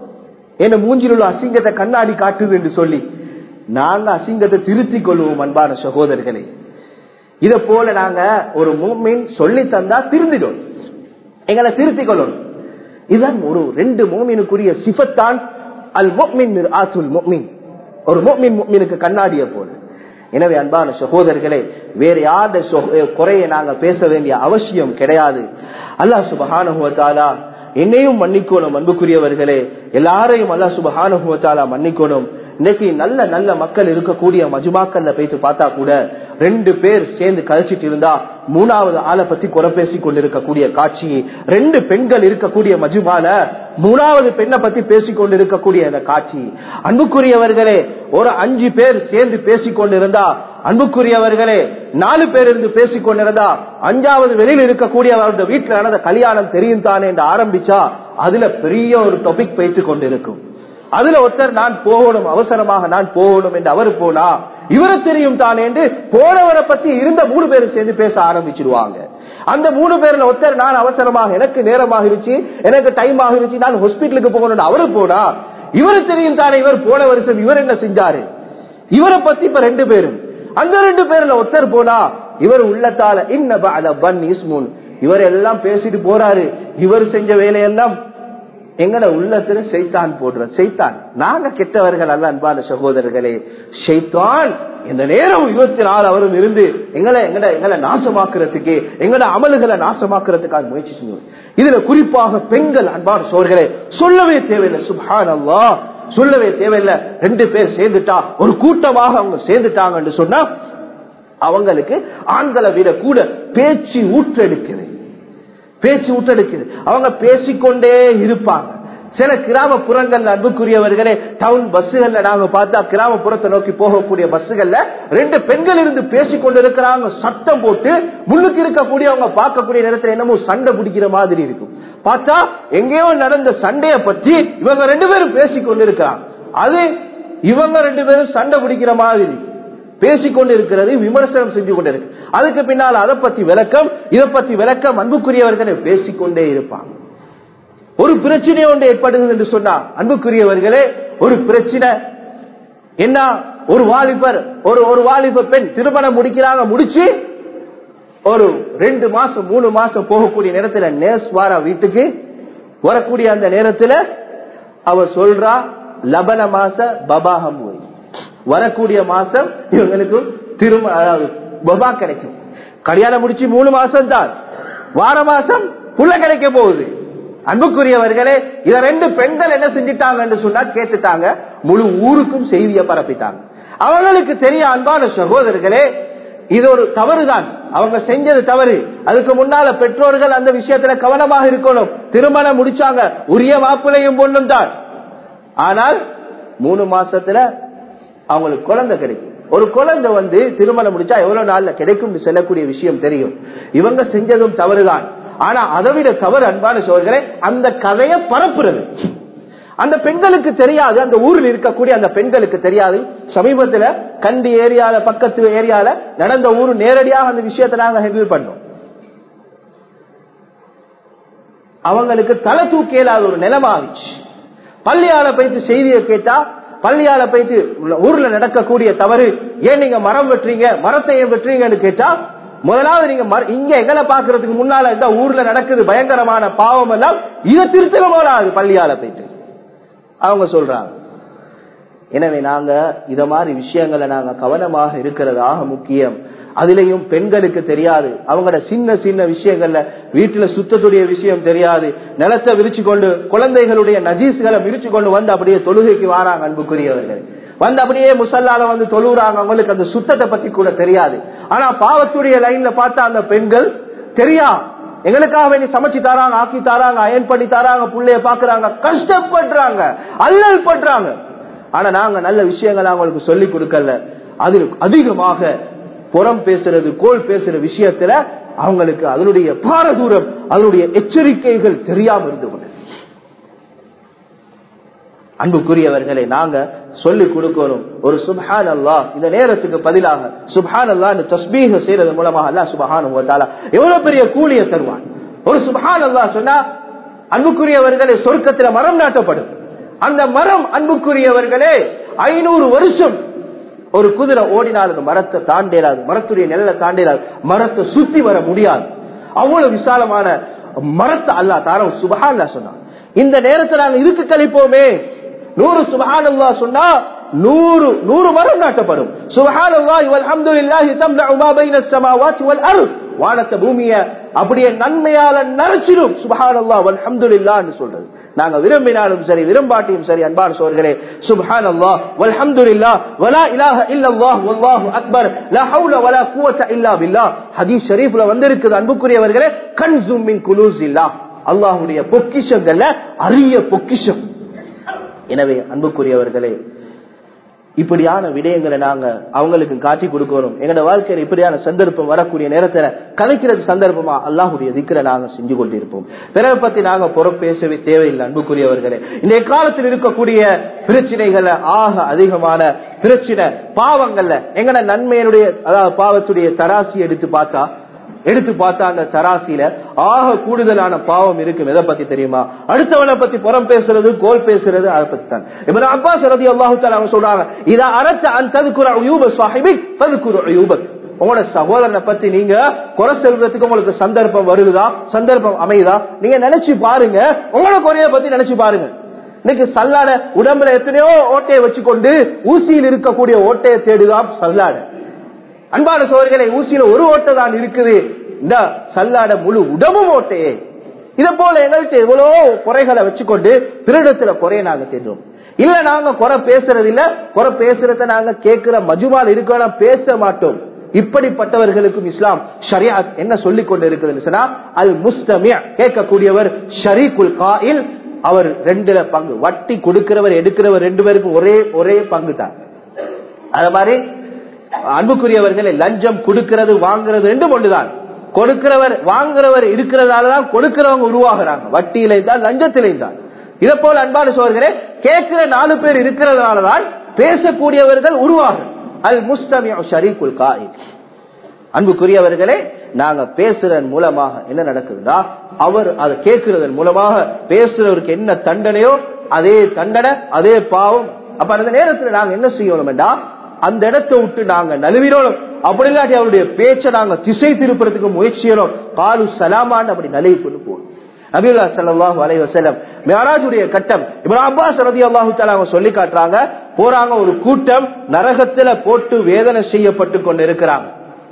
S1: என்ன மூஞ்சில் உள்ள அசிங்கத்தை கண்ணாடி காட்டுது என்று சொல்லி நாங்க அசிங்கத்தை திருத்திக் கொள்வோம் அன்பான சகோதரர்களே இத போல நாங்க ஒரு மூமின் சொல்லி தந்தா திருந்திடும் எங்களை திருத்திக் கொள்ளணும் இதுதான் ஒரு ரெண்டு மோமினுக்குரிய சிபத்தான் அல் மொமின் ஆசுல் மொமின் ஒரு மொமின் மொமினுக்கு கண்ணாடிய போல எனவே அன்பான சகோதரர்களே வேற யாருடைய சொ- குறைய நாங்க பேச வேண்டிய அவசியம் கிடையாது அல்லாஹ் சுபஹானுவத்தாலா என்னையும் மன்னிக்கணும் அன்புக்குரியவர்களே எல்லாரையும் அல்லாஹ் சுபஹானுவத்தாலா மன்னிக்கணும் இன்னைக்கு நல்ல நல்ல மக்கள் இருக்கக்கூடிய மஜுமாக்கள்ல போயிட்டு பார்த்தா கூட ரெண்டு பேர் சேர்ந்து கழிச்சிட்டு இருந்தா மூணாவது ஆளை பத்தி குறை பேசி கொண்டிருக்கக்கூடிய காட்சி ரெண்டு பெண்கள் இருக்கக்கூடிய மஜுமால மூணாவது பெண்ணை பத்தி பேசிக் கொண்டிருக்கக்கூடிய அந்த காட்சி அன்புக்குரியவர்களே ஒரு அஞ்சு பேர் சேர்ந்து பேசிக் கொண்டிருந்தா அன்புக்குரியவர்களே நாலு பேர் இருந்து பேசிக் கொண்டிருந்தா அஞ்சாவது வெளியில் இருக்கக்கூடிய அவருடைய வீட்டுல நடந்த கல்யாணம் தெரியும் தானே என்று ஆரம்பிச்சா அதுல பெரிய ஒரு டாபிக் பேசிக் கொண்டிருக்கும் அதுல ஒருத்தர் நான் போகணும் அவசரமாக நான் போகணும் என்று அவர் போனா இவரு தெரியும் தானே என்று போனவரை பத்தி இருந்த மூணு பேரும் சேர்ந்து பேச ஆரம்பிச்சிருவாங்க அந்த மூணு பேர்ல ஒருத்தர் நான் அவசரமாக எனக்கு நேரமாக இருந்துச்சு எனக்கு டைம் ஆகிருச்சு நான் ஹாஸ்பிட்டலுக்கு போகணும் அவரு போனா இவரு தெரியும் தானே இவர் போன வருஷம் இவர் என்ன செஞ்சாரு இவரை பத்தி இப்ப ரெண்டு பேரும் அந்த ரெண்டு பேர்ல ஒருத்தர் போனா இவர் உள்ளத்தால இன்ன பஅத பன் இஸ்முன் இவர் எல்லாம் பேசிட்டு போறாரு இவர் செஞ்ச வேலையெல்லாம் எங்கட உள்ளத்துல செய்தான் போடுற செய்தான் நாங்க கெட்டவர்கள் அல்ல அன்பான சகோதரர்களே ஷைத்தான் இந்த நேரம் இருபத்தி நாலு அவரும் இருந்து எங்களை எங்கட எங்களை நாசமாக்குறதுக்கு எங்கட அமல்களை நாசமாக்குறதுக்காக முயற்சி செஞ்சோம் இதுல குறிப்பாக பெண்கள் அன்பான சோர்களே சொல்லவே தேவையில்லை சுபான் அல்லா சொல்லவே தேவையில்லை ரெண்டு பேர் சேர்ந்துட்டா ஒரு கூட்டமாக அவங்க சேர்ந்துட்டாங்கன்னு சொன்னா அவங்களுக்கு ஆண்களை விட கூட பேச்சு ஊற்றெடுக்குது பேச்சு ஊட்டெடுக்குது அவங்க பேசிக்கொண்டே இருப்பாங்க சில கிராமப்புறங்கள்ல அன்புக்குரியவர்களே டவுன் பஸ்ஸுகள்ல நாங்க பார்த்தா கிராமப்புறத்தை நோக்கி போகக்கூடிய பஸ்ஸுகள்ல ரெண்டு பெண்கள் இருந்து பேசிக்கொண்டு இருக்கிறாங்க சத்தம் போட்டு முன்னுக்கு இருக்கக்கூடியவங்க பார்க்கக்கூடிய நேரத்துல என்னமோ சண்டை பிடிக்கிற மாதிரி இருக்கும் பார்த்தா எங்கேயோ நடந்த சண்டைய பற்றி இவங்க ரெண்டு பேரும் பேசிக்கொண்டு இருக்கிறாங்க அது இவங்க ரெண்டு பேரும் சண்டை பிடிக்கிற மாதிரி பேசிக்கொண்டு இருக்கிறது விமர்சனம் செஞ்சு கொண்டு இருக்கு அதுக்கு பின்னால் அதை பத்தி விளக்கம் இதை பத்தி விளக்கம் அன்புக்குரியவர்களை பேசிக்கொண்டே இருப்பாங்க ஒரு பிரச்சனை ஒன்று ஏற்படுகிறது என்று சொன்னா அன்புக்குரியவர்களே ஒரு பிரச்சனை என்ன ஒரு வாலிபர் ஒரு ஒரு வாலிப பெண் திருமணம் முடிக்கிறாங்க முடிச்சு ஒரு ரெண்டு மாசம் மூணு மாசம் போகக்கூடிய நேரத்துல நேஸ் வார வீட்டுக்கு வரக்கூடிய அந்த நேரத்துல அவ சொல்றா லபன மாச பபாகம் போய் வரக்கூடிய மாசம் இவங்களுக்கு திரும்ப அதாவது பபா கிடைக்கும் கல்யாணம் முடிச்சு மூணு மாசம் தான் வார மாசம் புள்ள கிடைக்க போகுது அன்புக்குரியவர்களே இத ரெண்டு பெண்கள் என்ன செஞ்சிட்டாங்கன்னு சொன்னா கேட்டுட்டாங்க முழு ஊருக்கும் செய்தியை பரப்பிட்டாங்க அவங்களுக்கு தெரிய அன்பான சகோதரர்களே இது ஒரு தவறுதான் அவங்க செஞ்சது தவறு அதுக்கு முன்னால பெற்றோர்கள் அந்த விஷயத்துல கவனமாக இருக்கணும் திருமணம் முடிச்சாங்க உரிய மாப்பிளையும் பொண்ணும் தான் ஆனால் மூணு மாசத்துல அவங்களுக்கு குழந்தை கிடைக்கும் ஒரு குழந்தை வந்து திருமணம் முடிச்சா எவ்வளவு நாள்ல கிடைக்கும் சொல்லக்கூடிய விஷயம் தெரியும் இவங்க செஞ்சதும் தவறுதான் ஆனா அதை விட தவறு அன்பான சோழர்களே அந்த கதையை பரப்புறது அந்த பெண்களுக்கு தெரியாது அந்த ஊரில் இருக்கக்கூடிய அந்த பெண்களுக்கு தெரியாது சமீபத்துல கண்டி ஏரியால பக்கத்து ஏரியால நடந்த ஊரு நேரடியாக அந்த விஷயத்தை நாங்க ஹெண்டில் பண்ணோம் அவங்களுக்கு தலை தூக்கேலாத ஒரு நிலமாவிச்சு பள்ளியால போயிட்டு செய்தியை கேட்டா பள்ளியால போயிட்டு ஊர்ல நடக்கக்கூடிய தவறு ஏன் நீங்க மரம் வெட்டுறீங்க மரத்தை ஏன் வெட்டுறீங்கன்னு கேட்டா முதலாவது நீங்க மர- இங்க எங்களை பாக்குறதுக்கு முன்னால இந்த ஊர்ல நடக்குது பயங்கரமான பாவம் எல்லாம் இதை திருத்தல போலாது பள்ளியால போயிட்டு அவங்க சொல்றாங்க எனவே நாங்க இத மாதிரி விஷயங்களை நாங்க கவனமாக இருக்கிறதாக முக்கியம் அதுலயும் பெண்களுக்கு தெரியாது அவங்களோட சின்ன சின்ன விஷயங்கள்ல வீட்டுல சுத்தத்துடைய விஷயம் தெரியாது நிலத்தை விரிச்சு கொண்டு குழந்தைகளுடைய நஜீஸ்களை விரிச்சு கொண்டு வந்து அப்படியே தொழுகைக்கு வாராங்க அன்புக்குரியவர்கள் வந்து அப்படியே முசல்லால வந்து தொழுகிறாங்க அவங்களுக்கு அந்த சுத்தத்தை பத்தி கூட தெரியாது ஆனா பாவத்துடைய லைன்ல பார்த்தா அந்த பெண்கள் தெரியா எங்களுக்காக வேண்டி சமைச்சு தராங்க ஆக்கி தராங்க அயன் பண்ணி தராங்க புள்ளைய பாக்குறாங்க கஷ்டப்படுறாங்க அல்லல் பண்றாங்க ஆனா நாங்க நல்ல விஷயங்களை அவங்களுக்கு சொல்லி கொடுக்கல அது அதிகமாக புறம் பேசுறது கோல் பேசுற விஷயத்துல அவங்களுக்கு அதனுடைய பாரதூரம் அதனுடைய எச்சரிக்கைகள் தெரியாம இருந்து கொண்டு அன்புக்குரியவர்களை நாங்க சொல்லி கொடுக்கணும் ஒரு சுபஹான் அல்லாஹ் இந்த நேரத்துக்கு பதிலாக சுபஹான் அல்லாஹ் இந்த தஸ்பீக செய்யறது மூலமாக அல்லாஹ் சுபஹான் எவ்வளவு பெரிய கூலிய தருவான் ஒரு சுபஹான் அல்லாஹ் சொன்னா அன்புக்குரியவர்களே சொர்க்கத்துல மரம் நாட்டப்படும் அந்த மரம் அன்புக்குரியவர்களே ஐநூறு வருஷம் ஒரு குதிரை ஓடினால் அந்த மரத்தை தாண்டேலாது மரத்துடைய நிழலை தாண்டேலாது மரத்தை சுத்தி வர முடியாது அவ்வளவு விசாலமான மரத்தை அல்லா தாரம் சுபஹான் சொன்னான் இந்த நேரத்தில் நாங்கள் இருக்கு கழிப்போமே நூறு சுபஹான் அல்லா சொன்னா நூறு நூறு மரம் நாட்டப்படும் சுபஹான் அல்லாஹ் அல்ஹம்துலில்லாஹி தம்லஉ மா பைன ஸமாவாத்தி வல் அர்த் வானத்தை பூமிய அப்படியே நன்மையால நரைச்சிடும் சுபஹான் அல்லாஹ் அல்ஹம்துலில்லாஹ்னு சொல்றது நாங்க விரும்பினாலும் சரி விரும்பாட்டியும் சரி அன்பான சோர்களே சுபஹான் அல்லாஹ் வல்ஹம்துலில்லாஹ் வலா இலாஹ இல்லல்லாஹ் வல்லாஹு அக்பர் லா ஹவுல வலா குவத இல்லா பில்லாஹ் ஹதீஸ் ஷரீஃப்ல வந்திருக்குது அன்புக்குரியவர்களே கன்சும் மின் குலூஸில்லாஹ் அல்லாஹ்வுடைய பொக்கிஷங்கள்ல அரிய பொக்கிஷம் எனவே அன்புக்குரியவர்களே இப்படியான விடயங்களை நாங்க அவங்களுக்கு காட்டி கொடுக்கணும் எங்களோட வாழ்க்கையில இப்படியான சந்தர்ப்பம் வரக்கூடிய நேரத்துல கலைக்கிறது சந்தர்ப்பமா அல்லாஹுடைய திக்கிற நாங்க செஞ்சு கொண்டிருப்போம் பிறகு பத்தி நாங்க பொறுப்பேசவே தேவையில்லை அன்புக்குரியவர்களே இந்த காலத்தில் இருக்கக்கூடிய பிரச்சனைகள்ல ஆக அதிகமான பிரச்சனை பாவங்கள்ல எங்கட நன்மையினுடைய அதாவது பாவத்துடைய தராசி எடுத்து பார்த்தா எடுத்து பார்த்தா அந்த தராசியில ஆக கூடுதலான பாவம் இருக்கும் எதை பத்தி தெரியுமா அடுத்தவனை பத்தி புறம் பேசுறது கோல் பேசுறது அதை பத்தி தான் இப்ப அப்பாஸ் ரதி அல்லாஹு அவங்க சொல்றாங்க இத அரத்த அந்த ததுக்குற யூப சாஹிபி ததுக்குற யூபக் உங்களோட சகோதரனை பத்தி நீங்க குறை செல்றதுக்கு உங்களுக்கு சந்தர்ப்பம் வருதா சந்தர்ப்பம் அமையுதா நீங்க நினைச்சு பாருங்க உங்களோட குறைய பத்தி நினைச்சு பாருங்க இன்னைக்கு சல்லாட உடம்புல எத்தனையோ ஓட்டையை வச்சுக்கொண்டு ஊசியில் இருக்கக்கூடிய ஓட்டையை தேடுதான் சல்லாட அன்பான சோழர்களை ஊசியில ஒரு ஓட்டை தான் இருக்குது இந்த சல்லாட முழு உடம்பும் ஓட்டையே இதை போல எங்கள்கிட்ட எவ்வளவு குறைகளை வச்சுக்கொண்டு பிறடத்துல குறைய நாங்க தேடுறோம் இல்ல நாங்க குறை பேசுறது இல்ல குறை பேசுறத நாங்க கேட்கிற மஜுமால் இருக்க பேச மாட்டோம் இப்படிப்பட்டவர்களுக்கும் இஸ்லாம் ஷரியாத் என்ன சொல்லிக் கொண்டு இருக்குதுன்னு சொன்னா அல் முஸ்தமியா கேட்கக்கூடியவர் ஷரீகுல் காயில் அவர் ரெண்டுல பங்கு வட்டி கொடுக்கிறவர் எடுக்கிறவர் ரெண்டு பேருக்கும் ஒரே ஒரே பங்கு தான் அது மாதிரி அன்புக்குரியவர்களை லஞ்சம் கொடுக்கிறது வாங்குறது ரெண்டும் ஒன்றுதான் கொடுக்கிறவர் வாங்குறவர் இருக்கிறதாலதான் கொடுக்கிறவங்க உருவாகிறாங்க வட்டியிலையும் தான் லஞ்சத்திலையும் தான் இதை போல அன்பான சோழர்களே கேட்கிற நாலு பேர் இருக்கிறதுனாலதான் பேசக்கூடியவர்கள் உருவாகும் அல் முஸ்தமியா ஷரீகுல் காய் அன்புக்குரியவர்களே நாங்க பேசுறதன் மூலமாக என்ன நடக்குதுன்னா அவர் அதை கேட்கிறதன் மூலமாக பேசுறவருக்கு என்ன தண்டனையோ அதே தண்டனை அதே பாவம் அப்ப அந்த நேரத்தில் நாங்க என்ன செய்யணும்டா அந்த இடத்தை விட்டு நாங்க நழுவினோம் அப்படி இல்லாட்டி அவருடைய பேச்சை நாங்க திசை திருப்புறதுக்கு முயற்சியணும் காலு சலாமான் அப்படி நழுவி கொண்டு போகணும் நபியுல்லா சல்லாஹூ அலை வசலம் மேராஜுடைய கட்டம் இப்ப அப்பாஸ் ரதி அல்லாஹு அவங்க சொல்லி காட்டுறாங்க போறாங்க ஒரு கூட்டம் நரகத்துல போட்டு வேதனை செய்யப்பட்டு கொண்டு இருக்கிறாங்க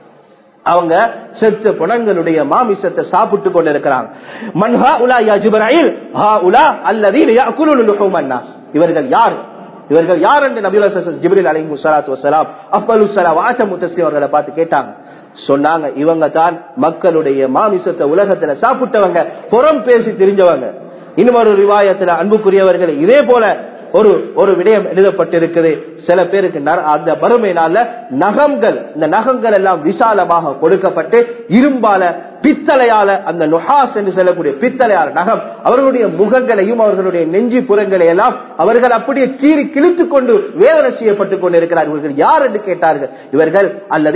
S1: அவங்க செத்த புணங்களுடைய மாமிசத்தை சாப்பிட்டு கொண்டு இருக்கிறாங்க மன்ஹா உலா யா ஜிப்ராயில் ஹா உலா அல்லதீன யாக்குலுல் லுஹுமன் நாஸ் இவர்கள் யார் இவர்கள் யார் என்று நபியுல்லா ஜிப்ரில் அலைஹி ஸலாத்து வஸலாம் அஃபலு ஸலவாத் முத்தஸ்ஸி அவர்களை பார்த்து கேட்டாங்க சொன்னாங்க இவங்க தான் மக்களுடைய மாமிசத்தை உலகத்துல சாப்பிட்டவங்க புறம் பேசி தெரிஞ்சவங்க இன்னும் ஒரு ரிவாயத்துல அன்புக்குரியவர்கள் இதே போல ஒரு ஒரு விடயம் எழுதப்பட்டிருக்குது சில பேருக்கு அந்த வறுமை நாள்ல நகங்கள் இந்த நகங்கள் எல்லாம் விசாலமாக கொடுக்கப்பட்டு இரும்பால பித்தளையால அந்த நுஹாஸ் என்று சொல்லக்கூடிய பித்தளையால நகம் அவர்களுடைய முகங்களையும் அவர்களுடைய நெஞ்சி புறங்களை எல்லாம் அவர்கள் அப்படியே கீறி கிழித்துக் கொண்டு வேதனை செய்யப்பட்டுக் கொண்டிருக்கிறார் இவர்கள் யார் என்று கேட்டார்கள் இவர்கள்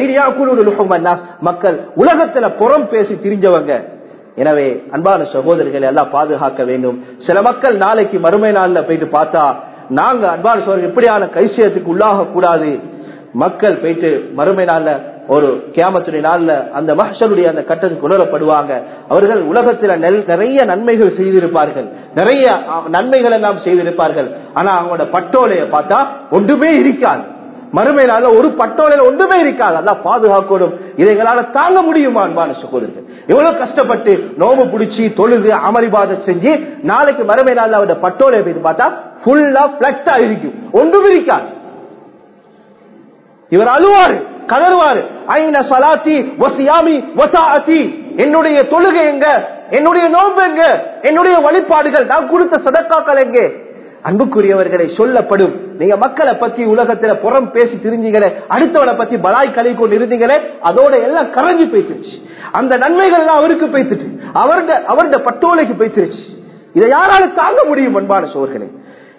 S1: அல்லது மக்கள் உலகத்துல புறம் பேசி திரிஞ்சவங்க எனவே அன்பான சகோதரிகளை எல்லாம் பாதுகாக்க வேண்டும் சில மக்கள் நாளைக்கு மறுமை நாள்ல போயிட்டு பார்த்தா நாங்க அன்பான சகோதரர் இப்படியான கைசியத்துக்கு உள்ளாக கூடாது மக்கள் போயிட்டு மறுமை நாள்ல ஒரு கேமத்துடைய நாள்ல அந்த மஹருடைய அந்த கட்டத்துக்கு உணரப்படுவாங்க அவர்கள் உலகத்துல நிறைய நன்மைகள் செய்திருப்பார்கள் நிறைய நன்மைகள் எல்லாம் செய்திருப்பார்கள் ஆனா அவங்களோட பட்டோலைய பார்த்தா ஒன்றுமே இருக்காது மறுமை நாள்ல ஒரு பட்டோலையில ஒன்றுமே இருக்காது அதான் பாதுகாக்கணும் இதைகளால தாங்க முடியுமா அன்பான சகோதரர்கள் எவ்வளவு கஷ்டப்பட்டு நோம்பு பிடிச்சி தொழுது அமளிபாத செஞ்சு நாளைக்கு மறுமை நாள்ல அவருடைய பட்டோலையை போய் பார்த்தா ஃபுல்லா பிளக்டா இருக்கும் ஒன்றும் இருக்காது இவர் அழுவாரு கதறுவாரு ஐன சலாத்தி வசியாமி வசாஅத்தி என்னுடைய தொழுகை எங்க என்னுடைய நோன்பு எங்க என்னுடைய வழிபாடுகள் நான் கொடுத்த சதக்காக்கள் எங்கே அன்புக்குரியவர்களை சொல்லப்படும் நீங்க மக்களை பத்தி உலகத்துல புறம் பேசி தெரிஞ்சீங்களே அடுத்தவனை பத்தி பலாய் கலை கொண்டு இருந்தீங்களே அதோட எல்லாம் கரைஞ்சு போய்த்துருச்சு அந்த நன்மைகள் எல்லாம் அவருக்கு போய்த்துட்டு அவருடைய அவருடைய பட்டோலைக்கு போய்த்துருச்சு இதை யாரால தாங்க முடியும் அன்பான சோர்களே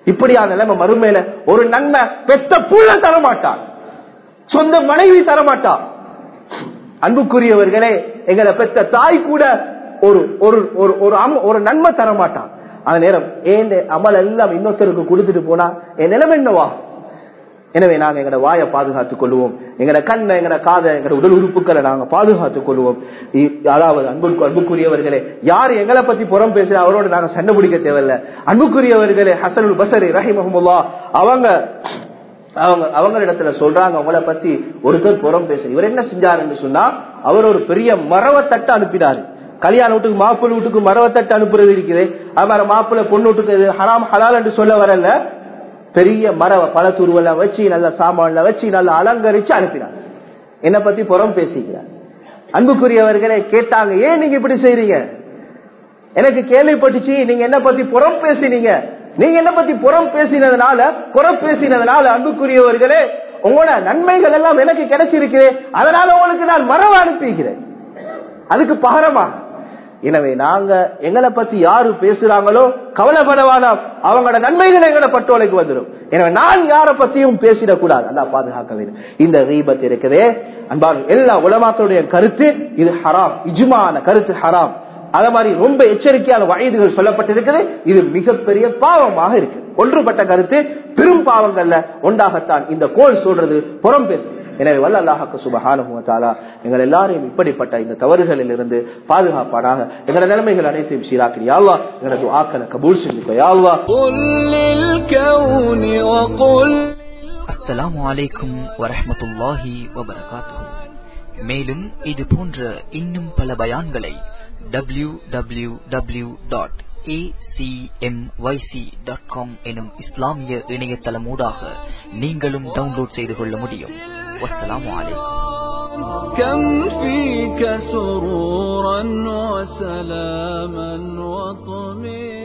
S1: இப்படியான நிலைமை மறுமையில ஒரு நன்மை பெத்த புள்ள தரமாட்டான் சொந்த மனைவி தரமாட்டான் அன்புக்குரியவர்களே எங்களை பெத்த தாய் கூட ஒரு ஒரு ஒரு ஒரு அம்- ஒரு நன்மை தரமாட்டான் அந்த நேரம் ஏன் அமல் எல்லாம் இன்னொருத்தருக்கு கொடுத்துட்டு போனா என் நிலைமை என்னவா எனவே நாங்க எங்கட வாயை பாதுகாத்துக் கொள்வோம் எங்கட கண்ணை எங்கட காதை எங்கட உடல் உறுப்புகளை நாங்க பாதுகாத்துக் கொள்வோம் இ- அதாவது அன்பு அன்புக்குரியவர்களே யார் எங்களை பத்தி புறம் பேசுற அவரோட நாங்க சண்டை பிடிக்க தேவையில்ல அன்புக்குரியவர்களே ஹசனுல் பசரி ரஹிமஹமுல்லா அவங்க அவங்க அவங்களிடத்துல சொல்றாங்க அவங்கள பத்தி ஒருத்தர் புறம் பேச இவர் என்ன செஞ்சாருன்னு சொன்னா அவர் ஒரு பெரிய மரவத்தட்டை அனுப்பினாரு கல்யாண வீட்டுக்கு மாப்பிள்ளை வீட்டுக்கு மரவத்தட்டு அனுப்புறது இருக்குது அது மாதிரி மாப்பிள்ளை பொண்ணு வீட்டுக்கு இது ஹராம் ஹலால் என்று சொல்ல வரல பெரிய மரவ பழத்துருவெல்லாம் வச்சு நல்ல சாமான்ல வச்சு நல்லா அலங்கரிச்சு அனுப்பினார் என்ன பத்தி புறம் பேசிக்கிறார் அன்புக்குரியவர்களே கேட்டாங்க ஏன் நீங்க இப்படி செய்றீங்க எனக்கு கேள்விப்பட்டுச்சு நீங்க என்ன பத்தி புறம் பேசினீங்க நீங்க என்ன பத்தி புறம் பேசினதுனால குறை பேசினதுனால அன்புக்குரியவர்களே உங்களோட நன்மைகள் எல்லாம் எனக்கு கிடைச்சிருக்கு அதனால உங்களுக்கு நான் மரவ அனுப்பிக்கிறேன் அதுக்கு பகரமா எனவே நாங்க எங்களை பத்தி யாரு பேசுறாங்களோ கவலைப்படவானா அவங்களோட நன்மைகள் எங்களோட பட்டோலைக்கு வந்துடும் எனவே நான் யாரை பத்தியும் பேசிடக்கூடாது அல்லா பாதுகாக்க வேண்டும் இந்த ரீபத் இருக்குதே அன்பான எல்லா உலமாக்களுடைய கருத்து இது ஹராம் இஜுமான கருத்து ஹராம் அத மாதிரி ரொம்ப எச்சரிக்கையான வயதுகள் சொல்லப்பட்டிருக்குது இது மிகப்பெரிய பாவமாக இருக்கு ஒன்றுபட்ட கருத்து பெரும் பாவங்கள்ல ஒன்றாகத்தான் இந்த கோல் சொல்றது புறம் பேசு எனவே வல்ல அல்லாஹாக்கு சுபஹானுவத்தாலா எங்கள் எல்லாரையும் இப்படிப்பட்ட இந்த தவறுகளில் இருந்து பாதுகாப்பானாக எங்களோட நிலைமைகள் அனைத்தையும் சீராக்கிறியா அல்லா எங்களது ஆக்களை கபூல் செஞ்சுக்கோ யாழ்வா
S3: قل للكون وقل
S2: அஸ்ஸலாமு அலைக்கும் வரஹ்மத்துல்லாஹி வபரகாத்துஹு மேலும் இது போன்ற இன்னும் பல பயான்களை டபிள்யூ டபிள்யூ டபிள்யூ டாட் எனும் இஸ்லாமிய இணையதளமூடாக நீங்களும் டவுன்லோட் செய்து கொள்ள முடியும் வஸ்ஸலாமு அலைக்கும்
S3: كم فيك سرورا وسلاما وطمئنا